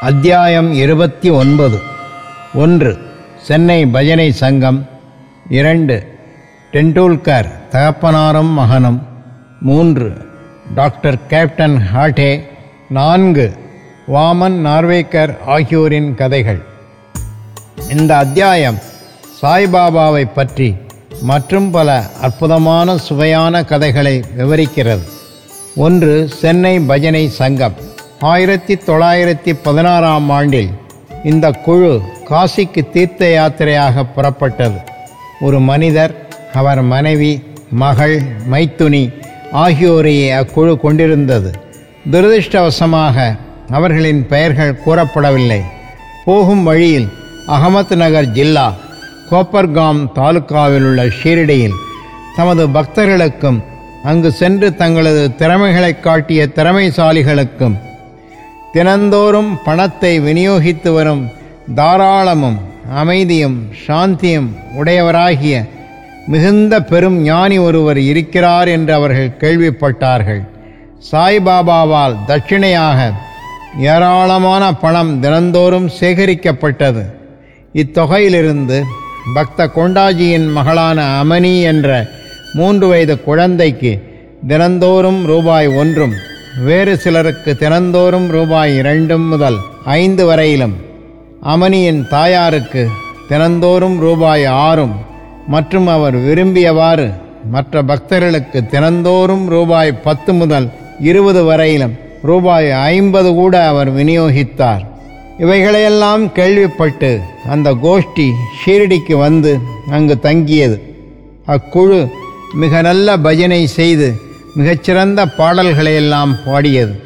அத்தியாயம் இருபத்தி ஒன்பது ஒன்று சென்னை பஜனை சங்கம் இரண்டு டெண்டுல்கர் தகப்பனாரும் மகனும் மூன்று டாக்டர் கேப்டன் ஹாட்டே நான்கு வாமன் நார்வேக்கர் ஆகியோரின் கதைகள் இந்த அத்தியாயம் சாய்பாபாவை பற்றி மற்றும் பல அற்புதமான சுவையான கதைகளை விவரிக்கிறது ஒன்று சென்னை பஜனை சங்கம் ஆயிரத்தி தொள்ளாயிரத்தி பதினாறாம் ஆண்டில் இந்த குழு காசிக்கு தீர்த்த யாத்திரையாக புறப்பட்டது ஒரு மனிதர் அவர் மனைவி மகள் மைத்துனி ஆகியோரையே அக்குழு கொண்டிருந்தது துரதிருஷ்டவசமாக அவர்களின் பெயர்கள் கூறப்படவில்லை போகும் வழியில் அகமத் நகர் ஜில்லா கோப்பர்காம் தாலுக்காவில் உள்ள ஷீரடியில் தமது பக்தர்களுக்கும் அங்கு சென்று தங்களது திறமைகளை காட்டிய திறமைசாலிகளுக்கும் தினந்தோறும் பணத்தை விநியோகித்து வரும் தாராளமும் அமைதியும் சாந்தியும் உடையவராகிய மிகுந்த பெரும் ஞானி ஒருவர் இருக்கிறார் என்று அவர்கள் கேள்விப்பட்டார்கள் சாய்பாபாவால் தட்சிணையாக ஏராளமான பணம் தினந்தோறும் சேகரிக்கப்பட்டது இத்தொகையிலிருந்து பக்த கொண்டாஜியின் மகளான அமனி என்ற மூன்று வயது குழந்தைக்கு தினந்தோறும் ரூபாய் ஒன்றும் வேறு சிலருக்கு தினந்தோறும் ரூபாய் இரண்டும் முதல் ஐந்து வரையிலும் அமனியின் தாயாருக்கு தினந்தோறும் ரூபாய் ஆறும் மற்றும் அவர் விரும்பியவாறு மற்ற பக்தர்களுக்கு தினந்தோறும் ரூபாய் பத்து முதல் இருபது வரையிலும் ரூபாய் ஐம்பது கூட அவர் விநியோகித்தார் இவைகளையெல்லாம் கேள்விப்பட்டு அந்த கோஷ்டி ஷீரடிக்கு வந்து அங்கு தங்கியது அக்குழு மிக நல்ல பஜனை செய்து மிகச்சிறந்த பாடல்களையெல்லாம் பாடியது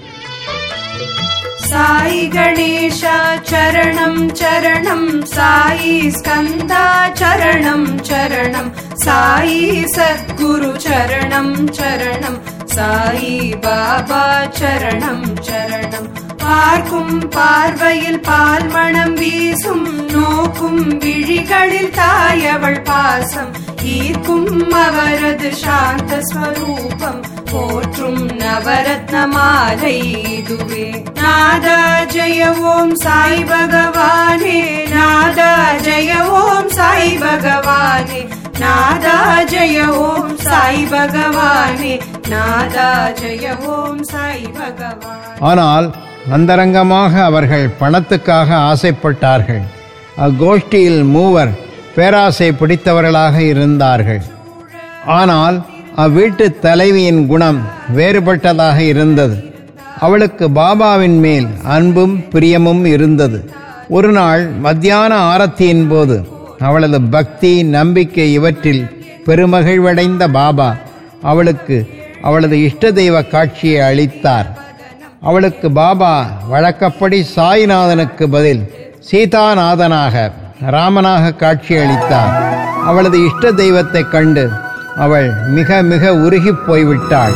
साई गणेश चरणं चरणं साई स्कन्दा चरणं चरणं साई सद्गुरु चरणं चरणं சாயி பாபா சரணம் சரணம் பார்க்கும் பார்வையில் பால் மணம் வீசும் நோக்கும் விழிகளில் தாயவள் பாசம் ஈர்க்கும் அவரது சாந்த ஸ்வரூபம் போற்றும் நவரத்ன மாலை இதுவே நாதா ஜெய ஓம் சாய் பகவானே நாதா ஜெய ஓம் சாய் பகவானே நாதா ஜெய ஓம் சாய் பகவானே நாதா ஜெய ஓம் சாய் பகவான் ஆனால் அந்தரங்கமாக அவர்கள் பணத்துக்காக ஆசைப்பட்டார்கள் அக்கோஷ்டியில் மூவர் பேராசை பிடித்தவர்களாக இருந்தார்கள் ஆனால் அவ்வீட்டு தலைவியின் குணம் வேறுபட்டதாக இருந்தது அவளுக்கு பாபாவின் மேல் அன்பும் பிரியமும் இருந்தது ஒரு நாள் மத்தியான ஆரத்தியின் போது அவளது பக்தி நம்பிக்கை இவற்றில் பெருமகிழ்வடைந்த பாபா அவளுக்கு அவளது இஷ்ட தெய்வ காட்சியை அளித்தார் அவளுக்கு பாபா வழக்கப்படி சாய்நாதனுக்கு பதில் சீதாநாதனாக ராமனாக காட்சியளித்தார் அவளது இஷ்ட தெய்வத்தைக் கண்டு அவள் மிக மிக உருகிப் போய்விட்டாள்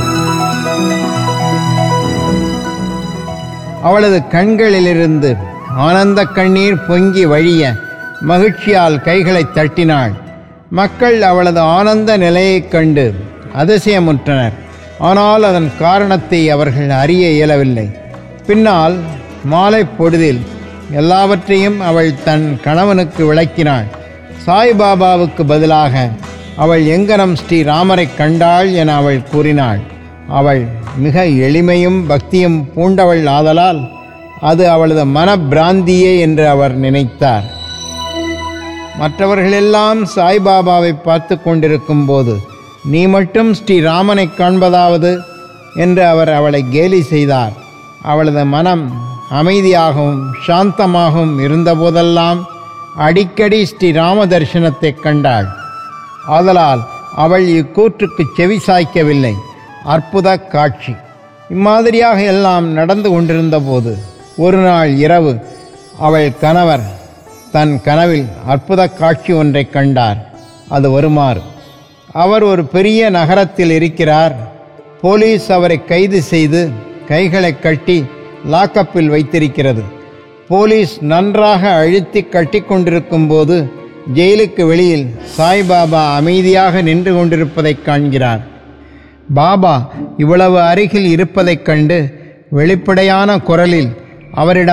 அவளது கண்களிலிருந்து ஆனந்த கண்ணீர் பொங்கி வழிய மகிழ்ச்சியால் கைகளை தட்டினாள் மக்கள் அவளது ஆனந்த நிலையைக் கண்டு அதிசயமுற்றனர் ஆனால் அதன் காரணத்தை அவர்கள் அறிய இயலவில்லை பின்னால் மாலை பொழுதில் எல்லாவற்றையும் அவள் தன் கணவனுக்கு விளக்கினாள் சாய்பாபாவுக்கு பதிலாக அவள் எங்கனம் ஸ்ரீ ராமரை கண்டாள் என அவள் கூறினாள் அவள் மிக எளிமையும் பக்தியும் பூண்டவள் ஆதலால் அது அவளது மனப்பிராந்தியே என்று அவர் நினைத்தார் மற்றவர்களெல்லாம் சாய்பாபாவை பார்த்து கொண்டிருக்கும் போது நீ மட்டும் ஸ்ரீ ராமனை காண்பதாவது என்று அவர் அவளை கேலி செய்தார் அவளது மனம் அமைதியாகவும் சாந்தமாகவும் இருந்தபோதெல்லாம் அடிக்கடி ஸ்ரீ ராம தரிசனத்தை கண்டாள் ஆதலால் அவள் இக்கூற்றுக்கு செவி சாய்க்கவில்லை அற்புத காட்சி இம்மாதிரியாக எல்லாம் நடந்து கொண்டிருந்த போது ஒரு நாள் இரவு அவள் கணவர் தன் கனவில் அற்புத காட்சி ஒன்றை கண்டார் அது வருமாறு அவர் ஒரு பெரிய நகரத்தில் இருக்கிறார் போலீஸ் அவரை கைது செய்து கைகளை கட்டி லாக்கப்பில் வைத்திருக்கிறது போலீஸ் நன்றாக அழுத்தி கட்டி கொண்டிருக்கும் போது ஜெயிலுக்கு வெளியில் சாய்பாபா அமைதியாக நின்று கொண்டிருப்பதைக் காண்கிறார் பாபா இவ்வளவு அருகில் இருப்பதைக் கண்டு வெளிப்படையான குரலில் அவரிடம்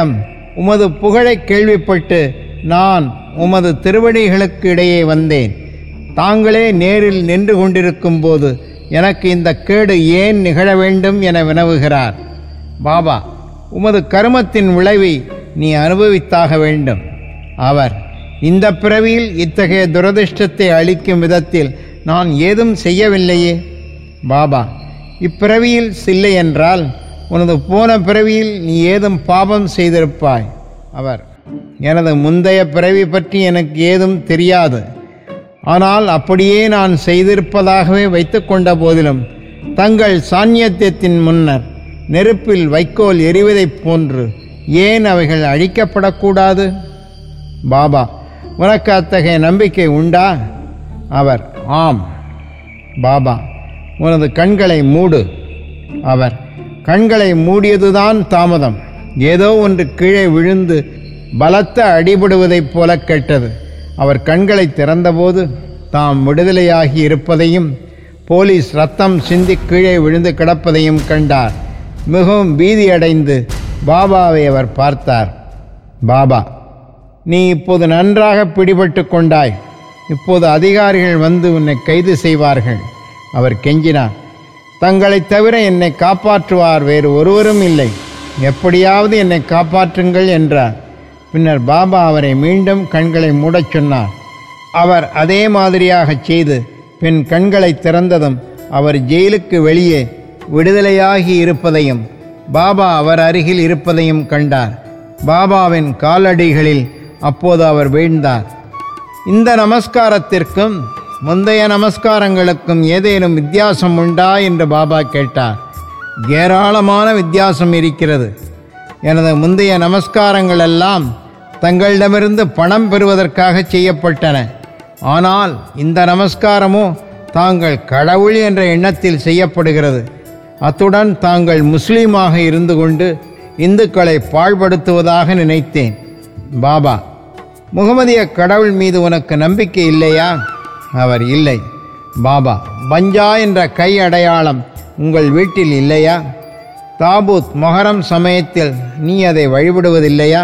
உமது புகழை கேள்விப்பட்டு நான் உமது திருவடிகளுக்கு இடையே வந்தேன் தாங்களே நேரில் நின்று கொண்டிருக்கும் போது எனக்கு இந்த கேடு ஏன் நிகழ வேண்டும் என வினவுகிறார் பாபா உமது கருமத்தின் விளைவை நீ அனுபவித்தாக வேண்டும் அவர் இந்த பிறவியில் இத்தகைய துரதிர்ஷ்டத்தை அளிக்கும் விதத்தில் நான் ஏதும் செய்யவில்லையே பாபா இப்பிறவியில் சில்லை என்றால் உனது போன பிறவியில் நீ ஏதும் பாபம் செய்திருப்பாய் அவர் எனது முந்தைய பிறவி பற்றி எனக்கு ஏதும் தெரியாது ஆனால் அப்படியே நான் செய்திருப்பதாகவே வைத்துக்கொண்ட போதிலும் தங்கள் சாநியத்தியத்தின் முன்னர் நெருப்பில் வைக்கோல் எரிவதைப் போன்று ஏன் அவைகள் அழிக்கப்படக்கூடாது பாபா உனக்கு அத்தகைய நம்பிக்கை உண்டா அவர் ஆம் பாபா உனது கண்களை மூடு அவர் கண்களை மூடியதுதான் தாமதம் ஏதோ ஒன்று கீழே விழுந்து பலத்த அடிபடுவதைப் போல கேட்டது அவர் கண்களை திறந்தபோது தாம் விடுதலையாகி இருப்பதையும் போலீஸ் ரத்தம் சிந்தி கீழே விழுந்து கிடப்பதையும் கண்டார் மிகவும் பீதியடைந்து பாபாவை அவர் பார்த்தார் பாபா நீ இப்போது நன்றாக பிடிபட்டு கொண்டாய் இப்போது அதிகாரிகள் வந்து உன்னை கைது செய்வார்கள் அவர் கெஞ்சினார் தங்களைத் தவிர என்னை காப்பாற்றுவார் வேறு ஒருவரும் இல்லை எப்படியாவது என்னை காப்பாற்றுங்கள் என்றார் பின்னர் பாபா அவரை மீண்டும் கண்களை மூடச் சொன்னார் அவர் அதே மாதிரியாகச் செய்து பின் கண்களை திறந்ததும் அவர் ஜெயிலுக்கு வெளியே விடுதலையாகி இருப்பதையும் பாபா அவர் அருகில் இருப்பதையும் கண்டார் பாபாவின் காலடிகளில் அப்போது அவர் வீழ்ந்தார் இந்த நமஸ்காரத்திற்கும் முந்தைய நமஸ்காரங்களுக்கும் ஏதேனும் வித்தியாசம் உண்டா என்று பாபா கேட்டார் ஏராளமான வித்தியாசம் இருக்கிறது எனது முந்தைய நமஸ்காரங்கள் எல்லாம் தங்களிடமிருந்து பணம் பெறுவதற்காக செய்யப்பட்டன ஆனால் இந்த நமஸ்காரமோ தாங்கள் கடவுள் என்ற எண்ணத்தில் செய்யப்படுகிறது அத்துடன் தாங்கள் முஸ்லீமாக இருந்து கொண்டு இந்துக்களை பாழ்படுத்துவதாக நினைத்தேன் பாபா முகமதிய கடவுள் மீது உனக்கு நம்பிக்கை இல்லையா அவர் இல்லை பாபா பஞ்சா என்ற கை அடையாளம் உங்கள் வீட்டில் இல்லையா தாபூத் மொஹரம் சமயத்தில் நீ அதை வழிபடுவதில்லையா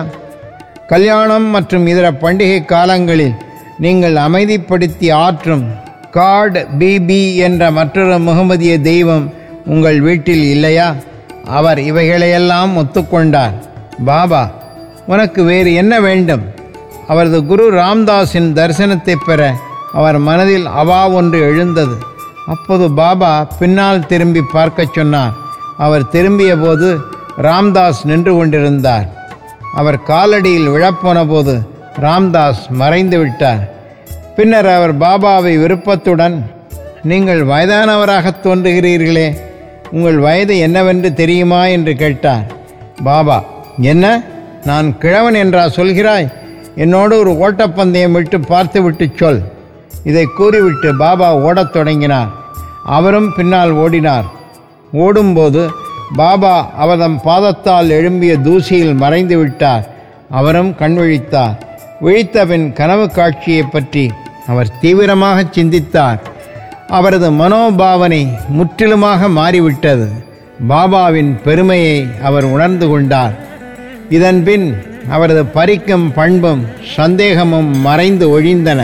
கல்யாணம் மற்றும் இதர பண்டிகை காலங்களில் நீங்கள் அமைதிப்படுத்தி ஆற்றும் காட் பிபி என்ற மற்றொரு முகமதிய தெய்வம் உங்கள் வீட்டில் இல்லையா அவர் இவைகளையெல்லாம் ஒத்துக்கொண்டார் பாபா உனக்கு வேறு என்ன வேண்டும் அவரது குரு ராம்தாஸின் தரிசனத்தை பெற அவர் மனதில் அவா ஒன்று எழுந்தது அப்போது பாபா பின்னால் திரும்பி பார்க்கச் சொன்னார் அவர் திரும்பிய போது ராம்தாஸ் நின்று கொண்டிருந்தார் அவர் காலடியில் விழப்போன போது ராம்தாஸ் மறைந்து விட்டார் பின்னர் அவர் பாபாவை விருப்பத்துடன் நீங்கள் வயதானவராக தோன்றுகிறீர்களே உங்கள் வயது என்னவென்று தெரியுமா என்று கேட்டார் பாபா என்ன நான் கிழவன் என்றா சொல்கிறாய் என்னோடு ஒரு ஓட்டப்பந்தயம் விட்டு பார்த்துவிட்டு சொல் இதை கூறிவிட்டு பாபா ஓடத் தொடங்கினார் அவரும் பின்னால் ஓடினார் ஓடும்போது பாபா அவதம் பாதத்தால் எழும்பிய தூசியில் மறைந்து விட்டார் அவரும் கண் விழித்தார் விழித்த பின் கனவு காட்சியை பற்றி அவர் தீவிரமாக சிந்தித்தார் அவரது மனோபாவனை முற்றிலுமாக மாறிவிட்டது பாபாவின் பெருமையை அவர் உணர்ந்து கொண்டார் இதன்பின் அவரது பறிக்கும் பண்பும் சந்தேகமும் மறைந்து ஒழிந்தன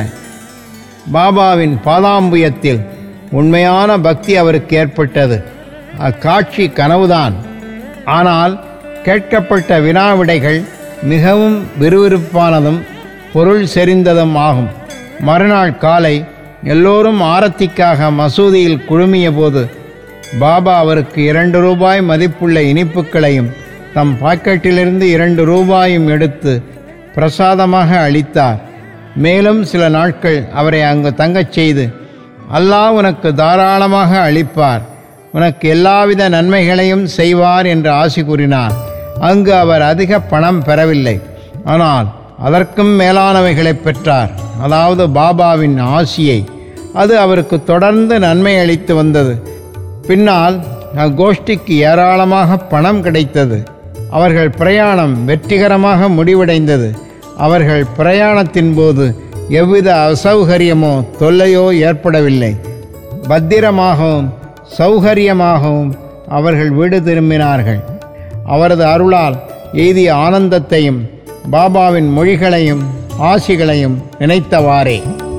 பாபாவின் பாதாம்புயத்தில் உண்மையான பக்தி அவருக்கு ஏற்பட்டது அக்காட்சி கனவுதான் ஆனால் கேட்கப்பட்ட வினாவிடைகள் மிகவும் விறுவிறுப்பானதும் பொருள் செறிந்ததும் ஆகும் மறுநாள் காலை எல்லோரும் ஆரத்திக்காக மசூதியில் குழுமிய போது பாபா அவருக்கு இரண்டு ரூபாய் மதிப்புள்ள இனிப்புகளையும் தம் பாக்கெட்டிலிருந்து இரண்டு ரூபாயும் எடுத்து பிரசாதமாக அளித்தார் மேலும் சில நாட்கள் அவரை அங்கு தங்கச் செய்து அல்லாஹ் உனக்கு தாராளமாக அளிப்பார் உனக்கு எல்லாவித நன்மைகளையும் செய்வார் என்று ஆசி கூறினார் அங்கு அவர் அதிக பணம் பெறவில்லை ஆனால் அதற்கும் மேலானவைகளை பெற்றார் அதாவது பாபாவின் ஆசியை அது அவருக்கு தொடர்ந்து நன்மை அளித்து வந்தது பின்னால் அக்கோஷ்டிக்கு ஏராளமாக பணம் கிடைத்தது அவர்கள் பிரயாணம் வெற்றிகரமாக முடிவடைந்தது அவர்கள் பிரயாணத்தின் போது எவ்வித அசௌகரியமோ தொல்லையோ ஏற்படவில்லை பத்திரமாகவும் சௌகரியமாகவும் அவர்கள் வீடு திரும்பினார்கள் அவரது அருளால் எய்திய ஆனந்தத்தையும் பாபாவின் மொழிகளையும் ஆசிகளையும் நினைத்தவாறே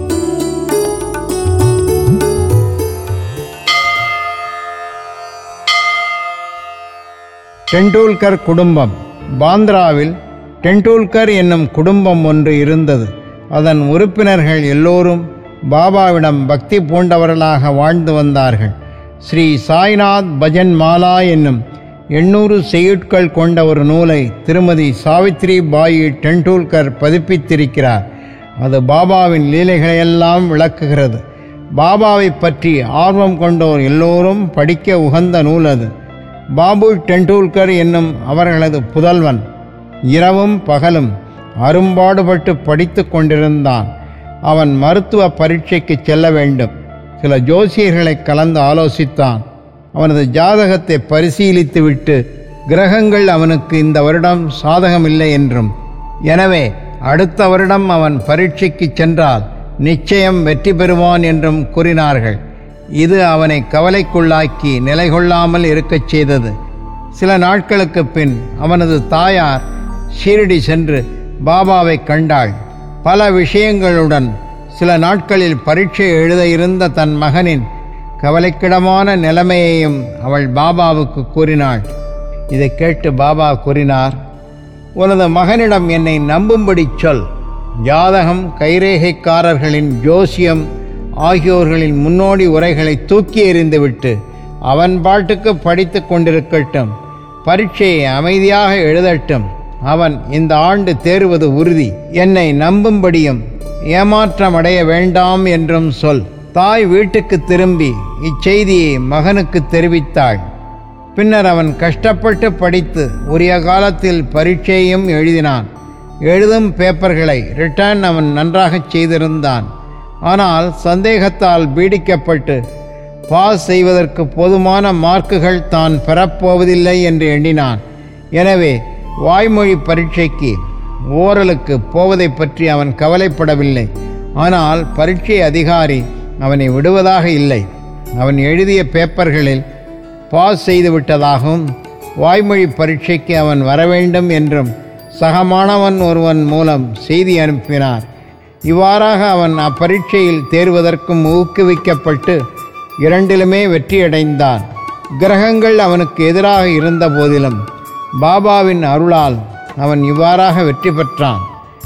டெண்டுல்கர் குடும்பம் பாந்திராவில் டெண்டுல்கர் என்னும் குடும்பம் ஒன்று இருந்தது அதன் உறுப்பினர்கள் எல்லோரும் பாபாவிடம் பக்தி பூண்டவர்களாக வாழ்ந்து வந்தார்கள் ஸ்ரீ சாய்நாத் பஜன் மாலா என்னும் எண்ணூறு செய்யுட்கள் கொண்ட ஒரு நூலை திருமதி சாவித்ரி பாயி டெண்டுல்கர் பதிப்பித்திருக்கிறார் அது பாபாவின் லீலைகளையெல்லாம் விளக்குகிறது பாபாவை பற்றி ஆர்வம் கொண்டோர் எல்லோரும் படிக்க உகந்த நூல் அது பாபு டெண்டுல்கர் என்னும் அவர்களது புதல்வன் இரவும் பகலும் அரும்பாடுபட்டு படித்து கொண்டிருந்தான் அவன் மருத்துவ பரீட்சைக்கு செல்ல வேண்டும் சில ஜோசியர்களை கலந்து ஆலோசித்தான் அவனது ஜாதகத்தை பரிசீலித்துவிட்டு கிரகங்கள் அவனுக்கு இந்த வருடம் சாதகமில்லை என்றும் எனவே அடுத்த வருடம் அவன் பரீட்சைக்கு சென்றால் நிச்சயம் வெற்றி பெறுவான் என்றும் கூறினார்கள் இது அவனை கவலைக்குள்ளாக்கி நிலை கொள்ளாமல் இருக்கச் செய்தது சில நாட்களுக்கு பின் அவனது தாயார் ஷீரடி சென்று பாபாவை கண்டாள் பல விஷயங்களுடன் சில நாட்களில் பரீட்சை எழுத இருந்த தன் மகனின் கவலைக்கிடமான நிலைமையையும் அவள் பாபாவுக்கு கூறினாள் இதை கேட்டு பாபா கூறினார் உனது மகனிடம் என்னை நம்பும்படி சொல் ஜாதகம் கைரேகைக்காரர்களின் ஜோசியம் ஆகியோர்களின் முன்னோடி உரைகளை தூக்கி எறிந்துவிட்டு அவன் பாட்டுக்கு படித்து கொண்டிருக்கட்டும் பரீட்சையை அமைதியாக எழுதட்டும் அவன் இந்த ஆண்டு தேர்வது உறுதி என்னை நம்பும்படியும் ஏமாற்றமடைய வேண்டாம் என்றும் சொல் தாய் வீட்டுக்கு திரும்பி இச்செய்தியை மகனுக்கு தெரிவித்தாள் பின்னர் அவன் கஷ்டப்பட்டு படித்து உரிய காலத்தில் பரீட்சையும் எழுதினான் எழுதும் பேப்பர்களை ரிட்டர்ன் அவன் நன்றாகச் செய்திருந்தான் ஆனால் சந்தேகத்தால் பீடிக்கப்பட்டு பாஸ் செய்வதற்கு போதுமான மார்க்குகள் தான் பெறப்போவதில்லை என்று எண்ணினான் எனவே வாய்மொழி பரீட்சைக்கு ஓரலுக்கு போவதை பற்றி அவன் கவலைப்படவில்லை ஆனால் பரீட்சை அதிகாரி அவனை விடுவதாக இல்லை அவன் எழுதிய பேப்பர்களில் பாஸ் செய்து விட்டதாகவும் வாய்மொழி பரீட்சைக்கு அவன் வர வேண்டும் என்றும் சக மாணவன் ஒருவன் மூலம் செய்தி அனுப்பினார் இவ்வாறாக அவன் அப்பரீட்சையில் தேர்வதற்கும் ஊக்குவிக்கப்பட்டு இரண்டிலுமே வெற்றியடைந்தான் கிரகங்கள் அவனுக்கு எதிராக இருந்த போதிலும் பாபாவின் அருளால் அவன் இவ்வாறாக வெற்றி பெற்றான்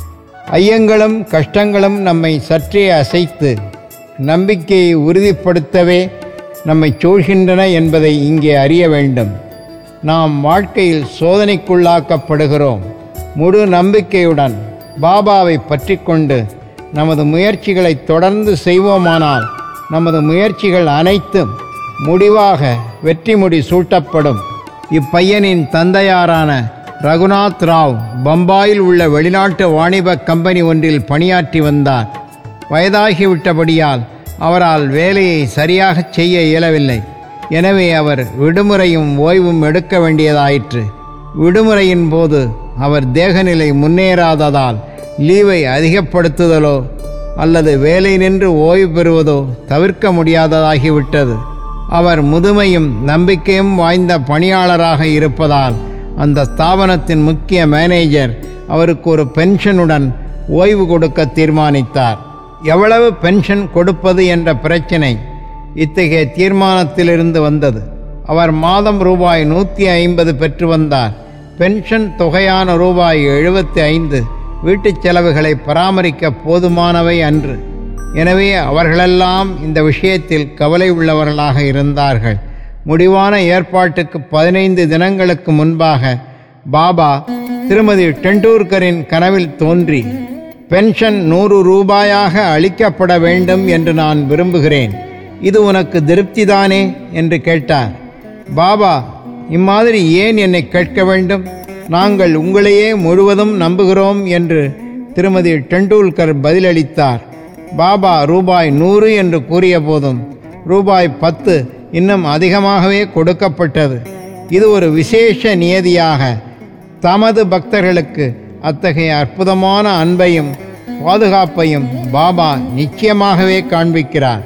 ஐயங்களும் கஷ்டங்களும் நம்மை சற்றே அசைத்து நம்பிக்கையை உறுதிப்படுத்தவே நம்மை சூழ்கின்றன என்பதை இங்கே அறிய வேண்டும் நாம் வாழ்க்கையில் சோதனைக்குள்ளாக்கப்படுகிறோம் முழு நம்பிக்கையுடன் பாபாவை பற்றி கொண்டு நமது முயற்சிகளை தொடர்ந்து செய்வோமானால் நமது முயற்சிகள் அனைத்தும் முடிவாக வெற்றி முடி சூட்டப்படும் இப்பையனின் தந்தையாரான ரகுநாத் ராவ் பம்பாயில் உள்ள வெளிநாட்டு வாணிப கம்பெனி ஒன்றில் பணியாற்றி வந்தார் வயதாகிவிட்டபடியால் அவரால் வேலையை சரியாக செய்ய இயலவில்லை எனவே அவர் விடுமுறையும் ஓய்வும் எடுக்க வேண்டியதாயிற்று விடுமுறையின் போது அவர் தேகநிலை முன்னேறாததால் லீவை அதிகப்படுத்துதலோ அல்லது வேலை நின்று ஓய்வு பெறுவதோ தவிர்க்க முடியாததாகிவிட்டது அவர் முதுமையும் நம்பிக்கையும் வாய்ந்த பணியாளராக இருப்பதால் அந்த ஸ்தாபனத்தின் முக்கிய மேனேஜர் அவருக்கு ஒரு பென்ஷனுடன் ஓய்வு கொடுக்க தீர்மானித்தார் எவ்வளவு பென்ஷன் கொடுப்பது என்ற பிரச்சினை இத்தகைய தீர்மானத்திலிருந்து வந்தது அவர் மாதம் ரூபாய் நூற்றி ஐம்பது பெற்று வந்தார் பென்ஷன் தொகையான ரூபாய் எழுபத்தி ஐந்து வீட்டுச் செலவுகளை பராமரிக்க போதுமானவை அன்று எனவே அவர்களெல்லாம் இந்த விஷயத்தில் கவலை உள்ளவர்களாக இருந்தார்கள் முடிவான ஏற்பாட்டுக்கு பதினைந்து தினங்களுக்கு முன்பாக பாபா திருமதி டெண்டூர்கரின் கனவில் தோன்றி பென்ஷன் நூறு ரூபாயாக அளிக்கப்பட வேண்டும் என்று நான் விரும்புகிறேன் இது உனக்கு திருப்திதானே என்று கேட்டார் பாபா இம்மாதிரி ஏன் என்னை கேட்க வேண்டும் நாங்கள் உங்களையே முழுவதும் நம்புகிறோம் என்று திருமதி டெண்டுல்கர் பதிலளித்தார் பாபா ரூபாய் நூறு என்று கூறிய போதும் ரூபாய் பத்து இன்னும் அதிகமாகவே கொடுக்கப்பட்டது இது ஒரு விசேஷ நியதியாக தமது பக்தர்களுக்கு அத்தகைய அற்புதமான அன்பையும் பாதுகாப்பையும் பாபா நிச்சயமாகவே காண்பிக்கிறார்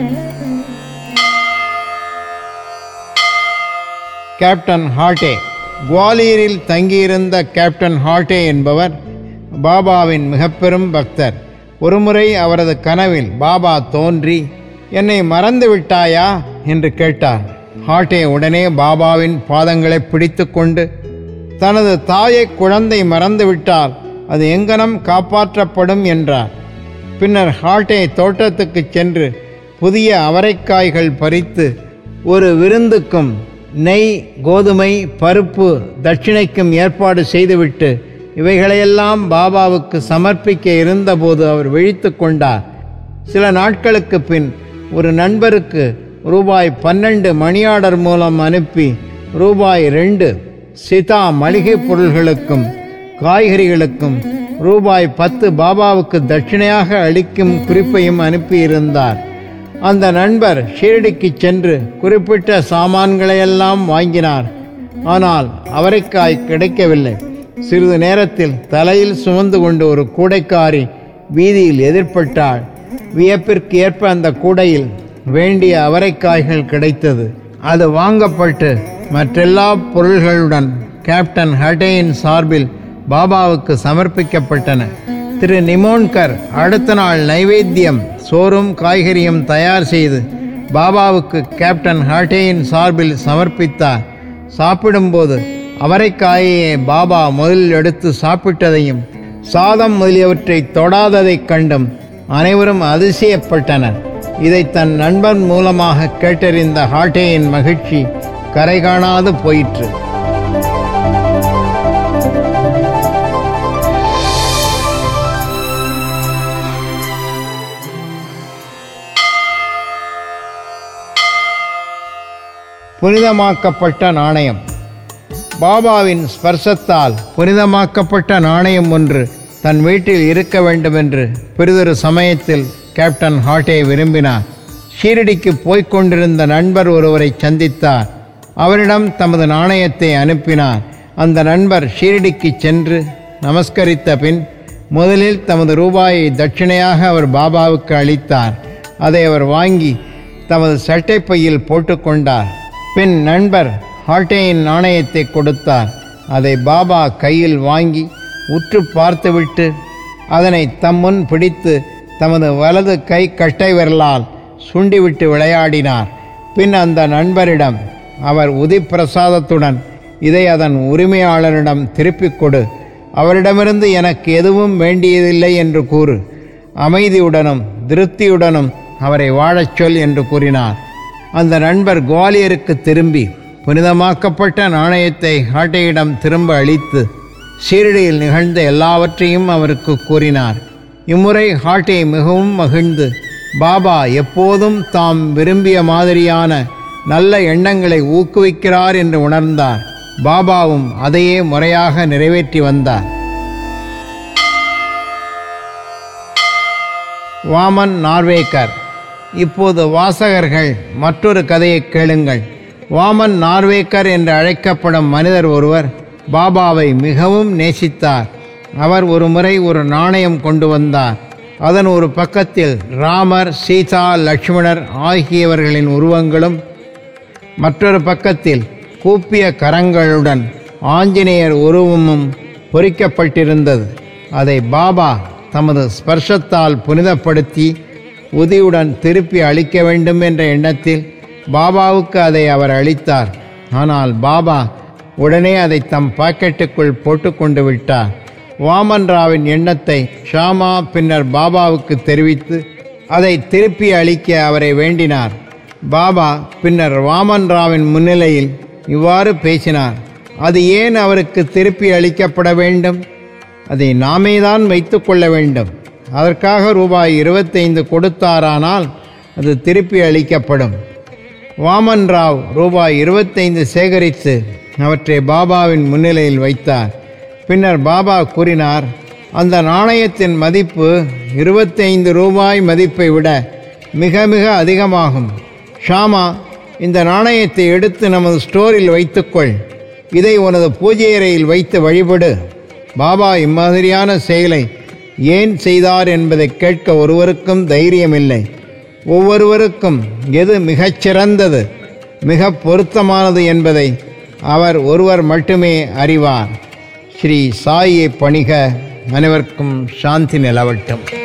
கேப்டன் ஹார்டே குவாலியரில் தங்கியிருந்த கேப்டன் ஹால்டே என்பவர் பாபாவின் மிக பெரும் பக்தர் ஒருமுறை அவரது கனவில் பாபா தோன்றி என்னை மறந்து விட்டாயா என்று கேட்டார் ஹால்டே உடனே பாபாவின் பாதங்களை பிடித்துக்கொண்டு தனது தாயை குழந்தை மறந்துவிட்டால் அது எங்கனம் காப்பாற்றப்படும் என்றார் பின்னர் ஹால்டே தோட்டத்துக்கு சென்று புதிய அவரைக்காய்கள் பறித்து ஒரு விருந்துக்கும் நெய் கோதுமை பருப்பு தட்சிணைக்கும் ஏற்பாடு செய்துவிட்டு இவைகளையெல்லாம் பாபாவுக்கு சமர்ப்பிக்க இருந்தபோது அவர் விழித்து கொண்டார் சில நாட்களுக்கு பின் ஒரு நண்பருக்கு ரூபாய் பன்னெண்டு மணி ஆர்டர் மூலம் அனுப்பி ரூபாய் ரெண்டு சிதா மளிகை பொருள்களுக்கும் காய்கறிகளுக்கும் ரூபாய் பத்து பாபாவுக்கு தட்சிணையாக அளிக்கும் குறிப்பையும் அனுப்பியிருந்தார் அந்த நண்பர் ஷீரடிக்கு சென்று குறிப்பிட்ட சாமான்களையெல்லாம் வாங்கினார் ஆனால் அவரைக்காய் கிடைக்கவில்லை சிறிது நேரத்தில் தலையில் சுமந்து கொண்டு ஒரு கூடைக்காரி வீதியில் எதிர்பட்டாள் வியப்பிற்கு ஏற்ப அந்த கூடையில் வேண்டிய அவரைக்காய்கள் கிடைத்தது அது வாங்கப்பட்டு மற்றெல்லா பொருள்களுடன் கேப்டன் ஹட்டேயின் சார்பில் பாபாவுக்கு சமர்ப்பிக்கப்பட்டன திரு நிமோன்கர் அடுத்த நாள் நைவேத்தியம் சோறும் காய்கறியும் தயார் செய்து பாபாவுக்கு கேப்டன் ஹாட்டேயின் சார்பில் சமர்ப்பித்தார் சாப்பிடும்போது அவரைக்காயையே பாபா முதலில் எடுத்து சாப்பிட்டதையும் சாதம் முதலியவற்றை தொடாததைக் கண்டும் அனைவரும் அதிசயப்பட்டனர் இதை தன் நண்பன் மூலமாக கேட்டறிந்த ஹாட்டேயின் மகிழ்ச்சி கரை காணாது போயிற்று புனிதமாக்கப்பட்ட நாணயம் பாபாவின் ஸ்பர்சத்தால் புனிதமாக்கப்பட்ட நாணயம் ஒன்று தன் வீட்டில் இருக்க வேண்டுமென்று பிறிதொரு சமயத்தில் கேப்டன் ஹாட்டே விரும்பினார் ஷீரடிக்கு போய்க் கொண்டிருந்த நண்பர் ஒருவரை சந்தித்தார் அவரிடம் தமது நாணயத்தை அனுப்பினார் அந்த நண்பர் ஷீரடிக்கு சென்று நமஸ்கரித்த பின் முதலில் தமது ரூபாயை தட்சிணையாக அவர் பாபாவுக்கு அளித்தார் அதை அவர் வாங்கி தமது சட்டைப்பையில் போட்டுக்கொண்டார் பின் நண்பர் ஹால்டேயின் நாணயத்தை கொடுத்தார் அதை பாபா கையில் வாங்கி உற்று பார்த்துவிட்டு அதனை தம் முன் பிடித்து தமது வலது கை கட்டை விரலால் சுண்டிவிட்டு விளையாடினார் பின் அந்த நண்பரிடம் அவர் உதிப்பிரசாதத்துடன் இதை அதன் உரிமையாளரிடம் திருப்பிக் கொடு அவரிடமிருந்து எனக்கு எதுவும் வேண்டியதில்லை என்று கூறு அமைதியுடனும் திருப்தியுடனும் அவரை வாழச் சொல் என்று கூறினார் அந்த நண்பர் குவாலியருக்கு திரும்பி புனிதமாக்கப்பட்ட நாணயத்தை ஹாட்டையிடம் திரும்ப அளித்து ஷீரடியில் நிகழ்ந்த எல்லாவற்றையும் அவருக்கு கூறினார் இம்முறை ஹாட்டே மிகவும் மகிழ்ந்து பாபா எப்போதும் தாம் விரும்பிய மாதிரியான நல்ல எண்ணங்களை ஊக்குவிக்கிறார் என்று உணர்ந்தார் பாபாவும் அதையே முறையாக நிறைவேற்றி வந்தார் வாமன் நார்வேக்கர் இப்போது வாசகர்கள் மற்றொரு கதையை கேளுங்கள் வாமன் நார்வேக்கர் என்று அழைக்கப்படும் மனிதர் ஒருவர் பாபாவை மிகவும் நேசித்தார் அவர் ஒரு முறை ஒரு நாணயம் கொண்டு வந்தார் அதன் ஒரு பக்கத்தில் ராமர் சீதா லட்சுமணர் ஆகியவர்களின் உருவங்களும் மற்றொரு பக்கத்தில் கூப்பிய கரங்களுடன் ஆஞ்சநேயர் உருவமும் பொறிக்கப்பட்டிருந்தது அதை பாபா தமது ஸ்பர்ஷத்தால் புனிதப்படுத்தி உதியுடன் திருப்பி அளிக்க வேண்டும் என்ற எண்ணத்தில் பாபாவுக்கு அதை அவர் அளித்தார் ஆனால் பாபா உடனே அதை தம் பாக்கெட்டுக்குள் போட்டுக்கொண்டு விட்டார் வாமன் ராவின் எண்ணத்தை ஷாமா பின்னர் பாபாவுக்கு தெரிவித்து அதை திருப்பி அளிக்க அவரை வேண்டினார் பாபா பின்னர் வாமன் ராவின் முன்னிலையில் இவ்வாறு பேசினார் அது ஏன் அவருக்கு திருப்பி அளிக்கப்பட வேண்டும் அதை நாமே தான் வைத்து கொள்ள வேண்டும் அதற்காக ரூபாய் இருபத்தைந்து கொடுத்தாரானால் அது திருப்பி அளிக்கப்படும் வாமன் ராவ் ரூபாய் இருபத்தைந்து சேகரித்து அவற்றை பாபாவின் முன்னிலையில் வைத்தார் பின்னர் பாபா கூறினார் அந்த நாணயத்தின் மதிப்பு இருபத்தைந்து ரூபாய் மதிப்பை விட மிக மிக அதிகமாகும் ஷாமா இந்த நாணயத்தை எடுத்து நமது ஸ்டோரில் வைத்துக்கொள் இதை உனது பூஜை அறையில் வைத்து வழிபடு பாபா இம்மாதிரியான செயலை ஏன் செய்தார் என்பதை கேட்க ஒருவருக்கும் தைரியமில்லை ஒவ்வொருவருக்கும் எது மிகச்சிறந்தது மிக பொருத்தமானது என்பதை அவர் ஒருவர் மட்டுமே அறிவார் ஸ்ரீ சாயை பணிக அனைவருக்கும் சாந்தி நிலவட்டும்